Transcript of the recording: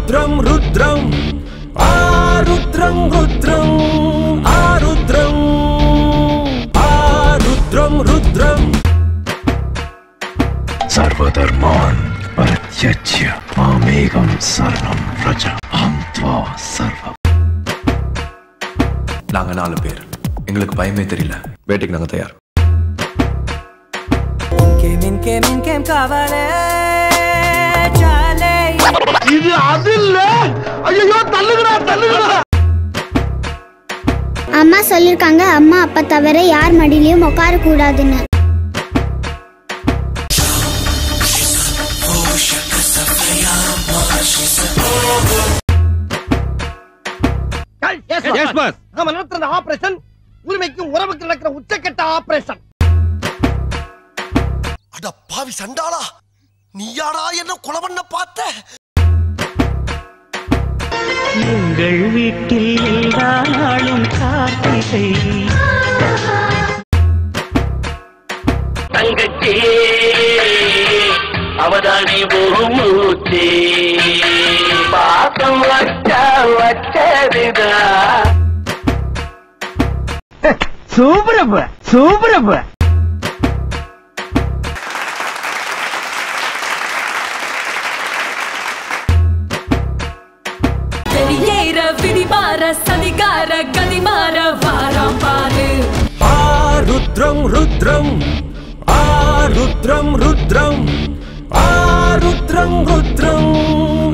ருத்ரம் ருத்ரம் ஆருத்ரம் ருத்ரம் ஆருத்ரம் ஆருத்ரம் ருத்ரம் सर्वधर्मान् परित्यज्य मामेकं शरणं व्रज अहं त्वा सर्व நாங்க நாலு பேர் எங்களுக்கு பயமே தெரியல வேட்டைக்கு நாங்க தயார் ఇంకేం ఇంకేం ఇంకేం కావాలే చాలే அம்மா சொல்லிருக்காங்க அம்மா அப்பா தவிர யார் மடியிலயும் உட்கார கூடாதுன்னு நாம நடத்துற ஆபரேஷன் உரிமைக்கும் உறவுக்கு நடக்கிற உச்சக்கட்ட ஆபரேஷன் அட பாவி சண்டாளா நீயாடா என்ன கொலை பண்ண பார்த்த எங்கள் வீட்டில் எல்லா நாளும் கார்த்திகை தங்கச்சி அவதானி மூர்த்தி பாசம் வச்சா வச்சதுதா சூப்பரப்ப சூப்பரப்ப வெளியேற விடிவார சதிகார கதிமாற வாரம் பாரு ஆருத்ரம் ருத்ரம் ஆருத்ரம் ருத்ரம் ஆருத்ரம் ருத்ரம்